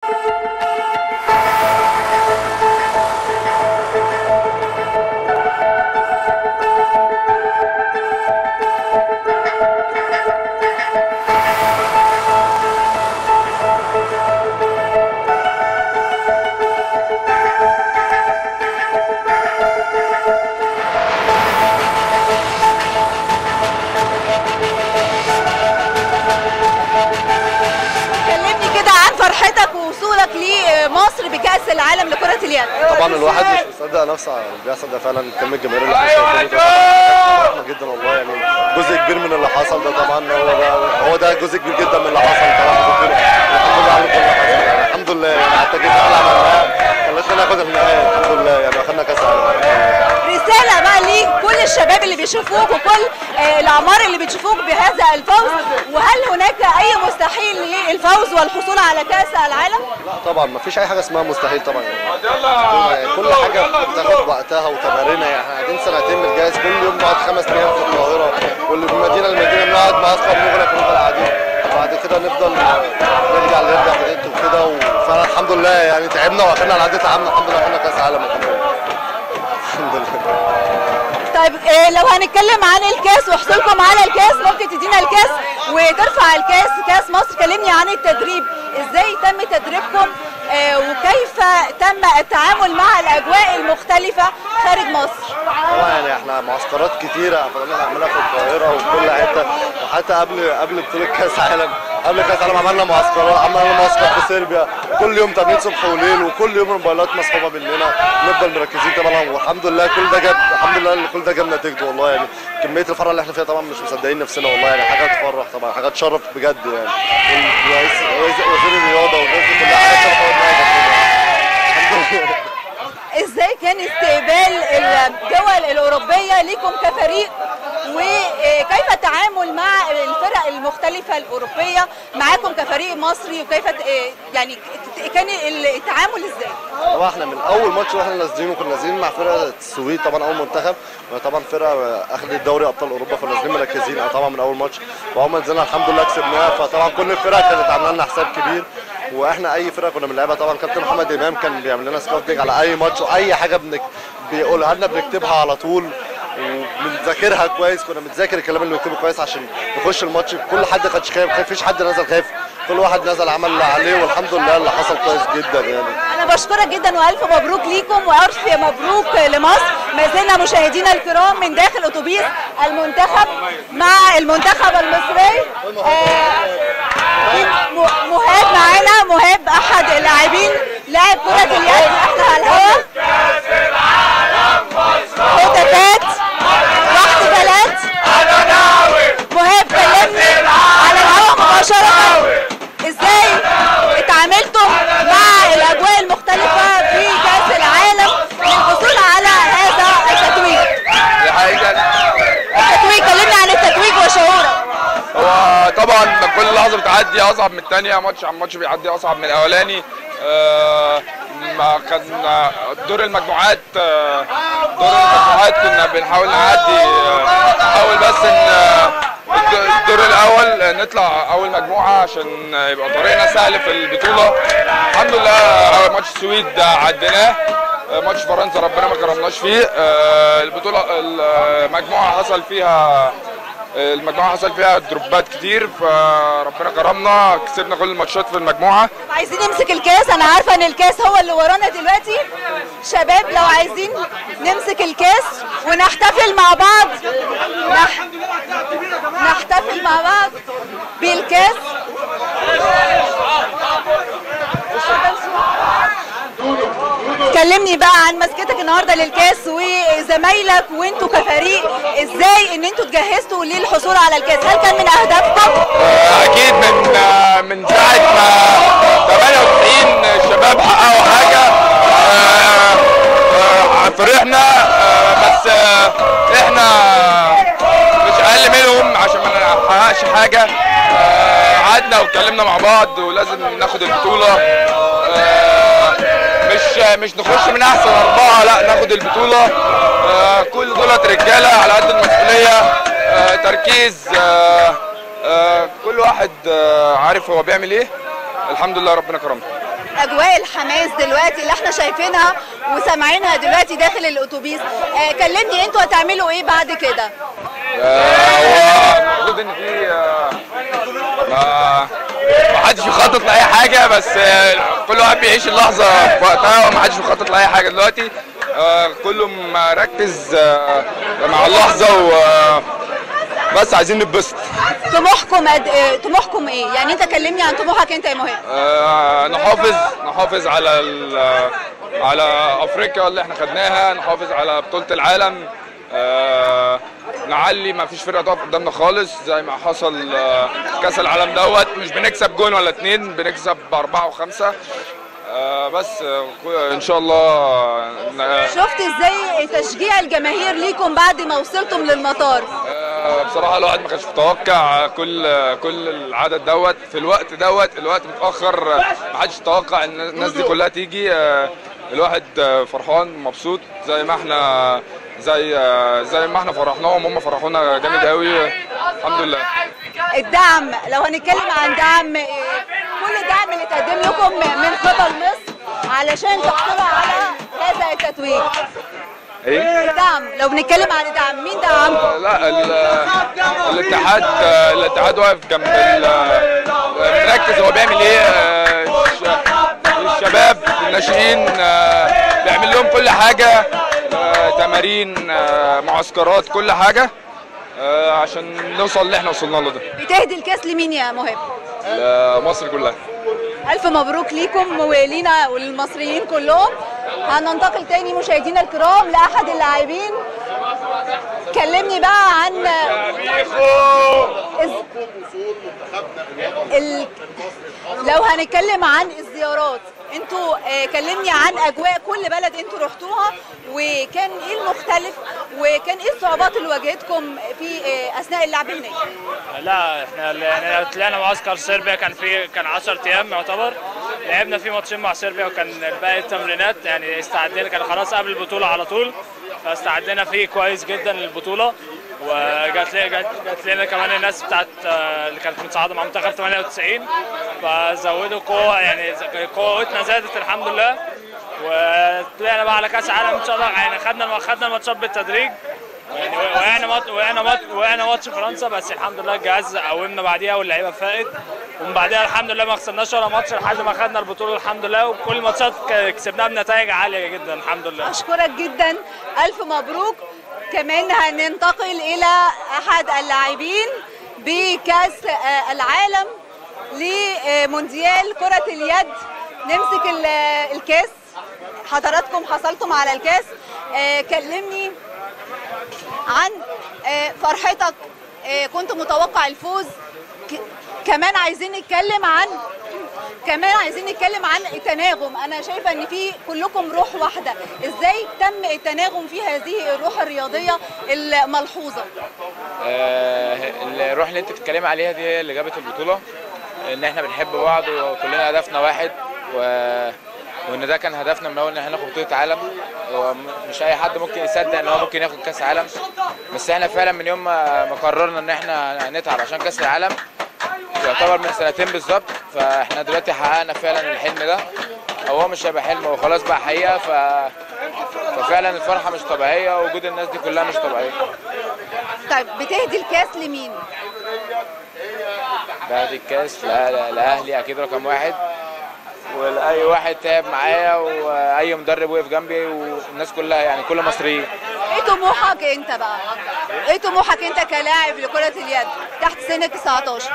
كلمني كده عن فرحتك ووصولك لمصر بكأس العالم لكرة اليد طبعا الواحد مش مصدق نفسه على اللي بيحصل ده فعلا كم الجماهير اللي احنا شايفينه ده فرحنا جدا والله يعني جزء كبير من اللي حصل ده طبعا هو ده هو ده جزء كبير جدا من اللي حصل طبعا في البطولة. الحمد لله على كل حاجه يعني الحمد لله يعني حتى جيت احنا عملناها خلتنا ناخد النهايه الحمد لله يعني اخدنا كاس العالم رسالة بقى لكل الشباب اللي بيشوفوك وكل آه، الأعمار اللي بتشوفوك بهذا الفوز وهل هناك أي مستحيل للفوز والحصول على كأس العالم؟ لا طبعا ما فيش اي حاجه اسمها مستحيل طبعا يعني كل حاجه بتاخد وقتها وتمارينها يعني احنا قاعدين سنتين بنجهز كل يوم نقعد خمس ايام في القاهره واللي من مدينه لمدينه بنقعد معسكر مغلق ونفضل قاعدين بعد كده نفضل نرجع نرجع بقيت وكده فانا الحمد لله يعني تعبنا واخدنا على قد تعبنا الحمد لله اخدنا كاس عالم الحمد لله الحمد لله طيب آه، لو هنتكلم عن الكاس وحصولكم على الكاس ممكن تدينا الكاس وترفع الكاس كاس مصر كلمني عن التدريب ازاي تم تدريبكم آه، وكيف تم التعامل مع الاجواء المختلفه خارج مصر طبعا يعني احنا معسكرات كتيرة فضلنا نعملها في القاهرة وفي كل حتة وحتى قبل قبل بطولة كأس عالم قبل كأس عالم عملنا معسكرات عملنا معسكر في صربيا كل يوم تمرين صبح وليل وكل يوم الموبايلات مسحوبة مننا نفضل مركزين طبعا والحمد لله كل ده جاب الحمد لله اللي كل ده جاب نتيجته والله يعني كمية الفرحة اللي احنا فيها طبعا مش مصدقين نفسنا والله يعني حاجة تفرح طبعا حاجة تشرف بجد يعني والرئيس رئيس- وزير الرياضة والناس دي كلها حاجة تشرف الحمد لله ازاي كان استقبال الدول الاوروبيه ليكم كفريق وكيف التعامل مع الفرق المختلفه الاوروبيه معاكم كفريق مصري وكيف ت- يعني كان التعامل ازاي؟ طبعا احنا من اول ماتش واحنا نازلين وكنا نازلين مع فرقه السويد طبعا اول منتخب طبعا فرقه اخذت دوري ابطال اوروبا فنازلين مركزين طبعا من اول ماتش واول ما نزلنا الحمد لله كسبناها فطبعا كل الفرق كانت عامله لنا حساب كبير واحنا اي فرقه كنا بنلعبها طبعا كابتن محمد امام كان بيعمل لنا سكاوتنج على اي ماتش واي حاجه بنك بيقولها لنا بنكتبها على طول وبنذاكرها كويس كنا بنذاكر الكلام اللي بنكتبه كويس عشان نخش الماتش كل حد ما كانش خايف مفيش حد نزل خايف كل واحد نزل عمل اللي عليه والحمد لله اللي حصل كويس جدا يعني انا بشكرك جدا والف مبروك ليكم والف مبروك لمصر ما زلنا مشاهدينا الكرام من داخل اتوبيس المنتخب مع المنتخب المصري آه، في م- مهاب معانا مهاب احد اللاعبين لاعب كره اليد احنا على الهواء هتافات واحتفالات مهاب كلمني على الهواء مباشره ازاي اتعاملتم مع الاجواء المختلفه في كاس العالم للحصول على هذا التتويج دي حقيقة التتويج كلمني عن التتويج وشعورك هو طبعا كل لحظة بتعدي أصعب من التانية ماتش عن ماتش بيعدي أصعب من الأولاني آه، ما كان دور المجموعات آه، دور المجموعات كنا بنحاول نعدي آه، نحاول بس إن آه، الد- الدور الأول آه، نطلع أول مجموعة عشان آه، يبقى طريقنا سهل في البطولة الحمد لله أول ماتش السويد عديناه آه، ماتش فرنسا ربنا ما كرمناش فيه آه، البطولة المجموعة حصل فيها المجموعه حصل فيها دروبات كتير فربنا كرمنا كسبنا كل الماتشات في المجموعه عايزين نمسك الكاس انا عارفه ان الكاس هو اللي ورانا دلوقتي شباب لو عايزين نمسك الكاس ونحتفل مع بعض نح... نحتفل مع بعض بالكاس كلمني بقى عن مسكتك النهارده للكاس وزمايلك وانتوا كفريق ازاي ان انتوا اتجهزتوا للحصول على الكاس هل كان من اهدافكم اكيد من من ساعه ما 98 الشباب حققوا حاجه آه، آه، فرحنا آه، بس آه، احنا مش اقل منهم عشان ما نحققش حاجه آه، قعدنا واتكلمنا مع بعض ولازم ناخد البطوله آه، مش مش نخش من احسن اربعه لا ناخد البطوله آه، كل دولت رجاله على قد المسؤوليه آه، تركيز آه، آه، كل واحد آه، عارف هو بيعمل ايه الحمد لله ربنا كرمنا الحماس دلوقتي اللي احنا شايفينها وسامعينها دلوقتي داخل الاتوبيس آه كلمني انتوا هتعملوا ايه بعد كده آه، هو المفروض ان في آه، ما ما حدش يخطط لاي حاجه بس آه، كل واحد بيعيش اللحظه في وقتها وما حدش بيخطط لاي حاجه دلوقتي آه، كله مركز آه، مع اللحظه و آه، بس عايزين نتبسط طموحكم قد آه طموحكم ايه يعني انت كلمني عن طموحك انت يا مهاب آه، نحافظ نحافظ على ال- على افريقيا اللي احنا خدناها نحافظ على بطوله العالم آه، نعلي ما فيش فرقه تقف قدامنا خالص زي ما حصل آه، كاس العالم دوت مش بنكسب جون ولا اتنين بنكسب باربعه وخمسه آه، بس آه، ان شاء الله آه، شفت ازاي تشجيع الجماهير ليكم بعد ما وصلتم للمطار آه، بصراحة الواحد ما كانش متوقع كل كل العدد دوت في الوقت دوت الوقت متأخر آه، ما حدش يتوقع ان الناس دي كلها تيجي آه، الواحد آه، فرحان مبسوط زي ما احنا زي آه، زي ما احنا فرحناهم هم فرحونا جامد قوي الحمد لله الدعم لو هنتكلم عن دعم آه، كل الدعم اللي تقدم لكم من قبل مصر علشان تحصلوا على هذا التتويج ايه الدعم لو بنتكلم عن الدعم مين دعمكم آه، لا ال- الاتحاد آه، الاتحاد واقف جنب ال- آه، مركز هو بيعمل ايه آه، الش- الشباب الناشئين آه، بيعمل لهم كل حاجه آه، تمارين آه، معسكرات كل حاجه آه، عشان نوصل اللي احنا وصلنا له ده بتهدي الكاس لمين يا مهاب مصر كلها الف مبروك ليكم ولينا وللمصريين كلهم هننتقل تاني مشاهدينا الكرام لاحد اللاعبين كلمني بقى عن إز... ال... لو هنتكلم عن الزيارات انتوا آه، كلمني عن اجواء كل بلد انتوا رحتوها وكان ايه المختلف وكان ايه الصعوبات اللي واجهتكم في آه، اثناء اللعب هناك لا احنا يعني طلعنا معسكر صربيا كان في كان 10 ايام يعتبر لعبنا فيه ماتشين مع صربيا وكان باقي التمرينات يعني استعدينا كان خلاص قبل البطوله على طول فاستعدينا فيه كويس جدا للبطوله وجات لي جات, جات لنا كمان الناس بتاعت آه، اللي كانت متصاعده مع منتخب 98 فزودوا قوه يعني قوتنا زادت الحمد لله وطلعنا بقى على كاس عالم ان شاء الله يعني خدنا خدنا الماتشات بالتدريج يعني وقعنا ماتش وقعنا ماتش وقعنا ماتش فرنسا بس الحمد لله الجهاز قومنا بعديها واللعيبه فاقت ومن بعدها الحمد لله ما خسرناش ولا ماتش لحد ما خدنا البطوله الحمد لله وكل الماتشات ك- كسبناها بنتائج عاليه جدا الحمد لله اشكرك جدا الف مبروك كمان هننتقل الى احد اللاعبين بكاس آه، العالم لمونديال كرة اليد نمسك ال- الكاس حضراتكم حصلتم على الكاس آه، كلمني عن آه، فرحتك آه، كنت متوقع الفوز ك- كمان عايزين نتكلم عن كمان عايزين نتكلم عن التناغم انا شايفه ان في كلكم روح واحده ازاي تم التناغم في هذه الروح الرياضيه الملحوظه آه، الروح اللي انت بتتكلمي عليها دي هي اللي جابت البطوله ان احنا بنحب بعض وكلنا هدفنا واحد و... وان ده كان هدفنا من اول ان احنا ناخد بطوله عالم ومش اي حد ممكن يصدق ان هو ممكن ياخد كاس عالم بس احنا فعلا من يوم ما ما قررنا ان احنا نتعب عشان كاس العالم يعتبر من سنتين بالظبط فاحنا دلوقتي حققنا فعلا الحلم ده هو مش هيبقى حلم هو خلاص بقى حقيقه ف... ففعلا الفرحه مش طبيعيه ووجود الناس دي كلها مش طبيعيه طيب بتهدي الكاس لمين بعد الكاس لأ- لأ- لاهلي اكيد رقم واحد ولاي واحد تعب معايا واي مدرب وقف جنبي والناس كلها يعني كل مصريين ايه طموحك انت بقى ايه طموحك انت كلاعب لكره اليد تحت سن 19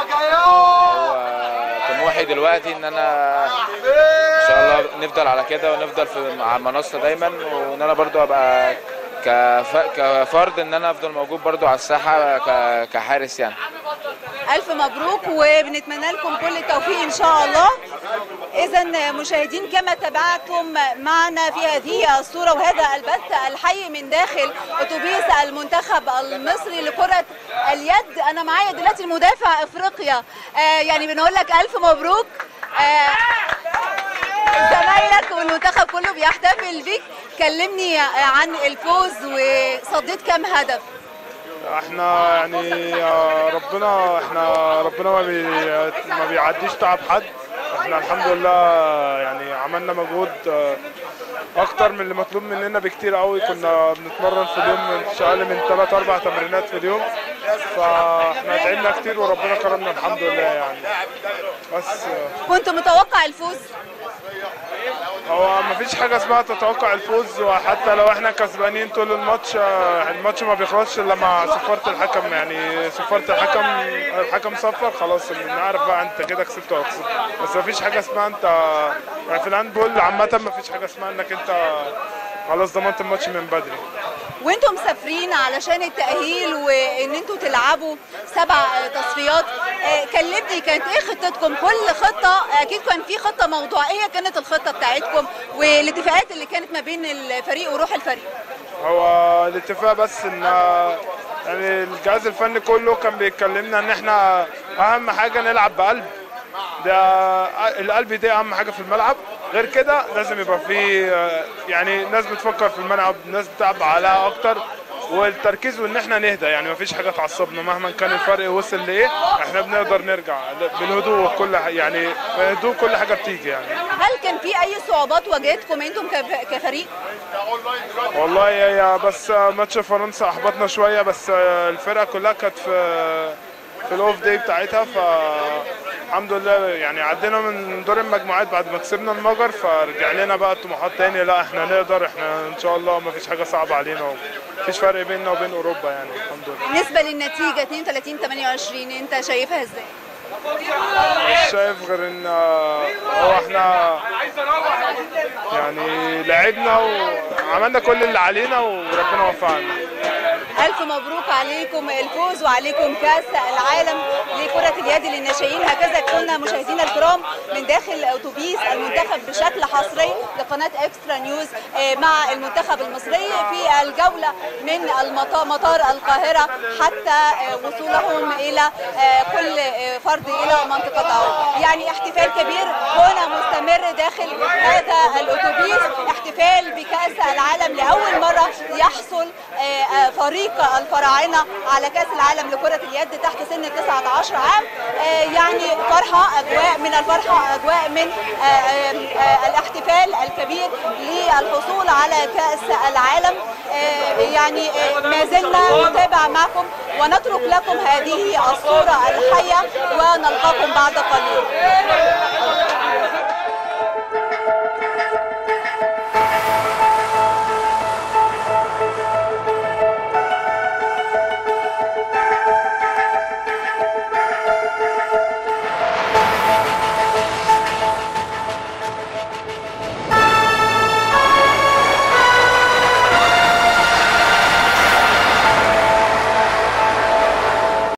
وطموحي دلوقتي ان انا ان شاء الله نفضل على كده ونفضل في مع المنصه دايما وان انا برضو ابقى كف... كفرد ان انا افضل موجود برضو على الساحه ك... كحارس يعني الف مبروك وبنتمنى لكم كل التوفيق ان شاء الله اذا مشاهدين كما تابعتم معنا في هذه الصوره وهذا البث الحي من داخل اتوبيس المنتخب المصري لكره اليد انا معايا دلوقتي المدافع افريقيا آه يعني بنقول لك الف مبروك آه زمايلك والمنتخب كله بيحتفل بيك كلمني عن الفوز وصديت كام هدف احنا يعني آه، ربنا احنا ربنا ما, بي ما بيعديش تعب حد احنا الحمد لله يعني عملنا مجهود آه، اكتر من اللي مطلوب مننا بكتير قوي كنا بنتمرن في اليوم مش اقل من 3 4 تمرينات في اليوم فاحنا تعبنا كتير وربنا كرمنا الحمد لله يعني بس آه، كنت متوقع الفوز هو مفيش حاجة اسمها تتوقع الفوز وحتى لو احنا كسبانين طول الماتش آه، الماتش ما بيخلصش الا مع صفارة الحكم يعني صفارة الحكم الحكم صفر خلاص نعرف بقى انت كده كسبت ولا خسرت بس مفيش حاجة اسمها انت يعني في الهاندبول عامة مفيش حاجة اسمها انك انت خلاص ضمنت الماتش من بدري وانتم مسافرين علشان التأهيل وان انتوا تلعبوا سبع تصفيات آه، كلمني كانت ايه خطتكم كل خطة اكيد كان في خطة موضوعية كانت الخطة بتاعتكم والاتفاقات اللي كانت ما بين الفريق وروح الفريق هو الاتفاق بس ان يعني الجهاز الفني كله كان بيتكلمنا ان احنا اهم حاجه نلعب بقلب ده القلب دي اهم حاجه في الملعب غير كده لازم يبقى في يعني ناس بتفكر في الملعب ناس بتلعب عليها اكتر والتركيز وان احنا نهدى يعني مفيش حاجه تعصبنا مهما كان الفرق وصل لايه احنا بنقدر نرجع بالهدوء كل ح- يعني بهدوء كل حاجه بتيجي يعني هل كان في اي صعوبات واجهتكم انتم كف- كفريق والله يا بس ماتش فرنسا احبطنا شويه بس الفرقه كلها كانت في في الاوف داي بتاعتها ف الحمد لله يعني عدينا من دور المجموعات بعد ما كسبنا المجر فرجع لنا بقى الطموحات تاني لا احنا نقدر احنا ان شاء الله ما فيش حاجه صعبه علينا مفيش فرق بيننا وبين اوروبا يعني الحمد لله بالنسبة للنتيجة 32 28 انت شايفها ازاي؟ مش شايف غير ان هو احنا يعني لعبنا وعملنا كل اللي علينا وربنا وفقنا ألف مبروك عليكم الفوز وعليكم كأس العالم لكرة اليد للناشئين هكذا كنا مشاهدينا الكرام من داخل أتوبيس المنتخب بشكل حصري لقناة إكسترا نيوز آه، مع المنتخب المصري في الجولة من المطار مطار القاهرة حتى آه، وصولهم إلى آه، كل آه، فرد إلى منطقته يعني احتفال كبير هنا مستمر داخل هذا الأتوبيس احتفال بكأس العالم لأول مرة يحصل آه، آه، فريق الفراعنة على كأس العالم لكرة اليد تحت سن 19 عام آه، يعني فرحة أجواء من الفرحة أجواء من آه، آه، آه، الاحتفال الكبير للحصول على كأس العالم آه، يعني آه، ما زلنا نتابع معكم ونترك لكم هذه الصورة الحية ونلقاكم بعد قليل